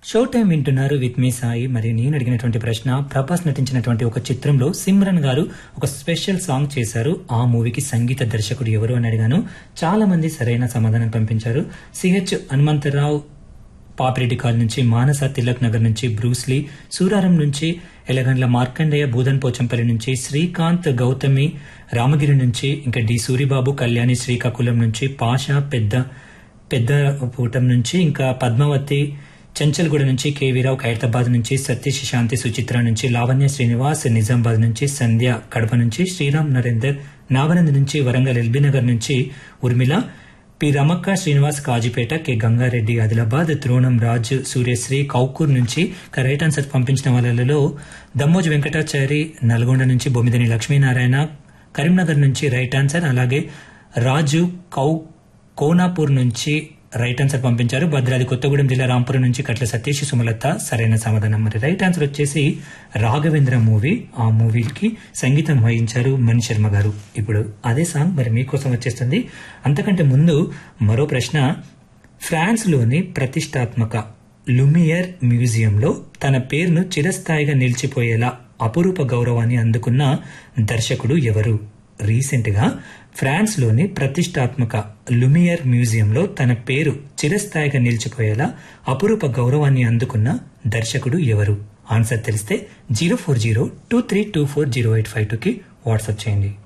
show time వింటున్నారు with me Sai మరి నేను అడిగినటువంటి ప్రశ్న ప్రభాస్ నటించినటువంటి ఒక చిత్రంలో సిమ్రన్ గారు ఒక స్పెషల్ సాంగ్ చేశారు ఆ మూవీకి సంగీత దర్శకుడు ఎవరు అని అడిగాను చాలా మంది సరైన సమాధానం పంపించారు సిహెచ్ హనుమంతరావు పాపిరెడ్డి కాల్ నుంచి మానస తిలక్ నగర్ నుంచి బ్రూస్లీ సూరారం నుంచి ఎలగండ్ల మార్కండేయ బూదన్ పోచంపల్లి నుంచి శ్రీకాంత్ గౌతమి రామగిరి నుంచి ఇంకా డి సూరిబాబు కళ్యాణి శ్రీకాకుళం నుంచి పాషా పెద్ద పెద్ద పూటం నుంచి ఇంకా పద్మావతి చెంచల్గూడ నుంచి కేవీరావు ఖైరతాబాద్ నుంచి సతీష్ శాంతి సుచిత్ర నుంచి లావణ్య శ్రీనివాస్ నిజామాబాద్ నుంచి సంధ్య కడప నుంచి శ్రీరామ్ నరేందర్ నాగనంద్ నుంచి వరంగల్ ఎల్బీ నగర్ నుంచి ఉర్మిళ పి రమక్క శ్రీనివాస్ కాజీపేట కె గంగారెడ్డి ఆదిలాబాద్ త్రోణం రాజ్ సూర్యశ్రీ కౌకూర్ నుంచి ఇక రైట్ ఆన్సర్ పంపించిన వాళ్ళలో దమ్మోజు వెంకటాచారి నల్గొండ నుంచి బొమ్మిదని లక్ష్మీనారాయణ కరీంనగర్ నుంచి రైట్ ఆన్సర్ అలాగే రాజు కౌ కోనాపూర్ నుంచి రైట్ ఆన్సర్ పంపించారు భద్రాది కొత్తగూడెం జిల్లా రాంపురం నుంచి కట్ల సతీష్ సుమలత సరైన సమాధానం మరి రైట్ ఆన్సర్ వచ్చేసి రాఘవేంద్ర మూవీ ఆ మూవీకి సంగీతం వహించారు మణి శర్మ గారు ఇప్పుడు అదే సాంగ్ మరి మీకోసం వచ్చేస్తుంది అంతకంటే ముందు మరో ప్రశ్న ఫ్రాన్స్ లోని ప్రతిష్టాత్మక లుమియర్ మ్యూజియంలో తన పేరును చిరస్థాయిగా నిలిచిపోయేలా అపురూప గౌరవాన్ని అందుకున్న దర్శకుడు ఎవరు రీసెంట్ గా ఫ్రాన్స్ లోని ప్రతిష్టాత్మక లుమియర్ మ్యూజియంలో తన పేరు చిరస్థాయిగా నిలిచిపోయేలా అపురూప గౌరవాన్ని అందుకున్న దర్శకుడు ఎవరు ఆన్సర్ తెలిస్తే zero four zero two three two four zero eight five టూకి వాట్సాప్ చేయండి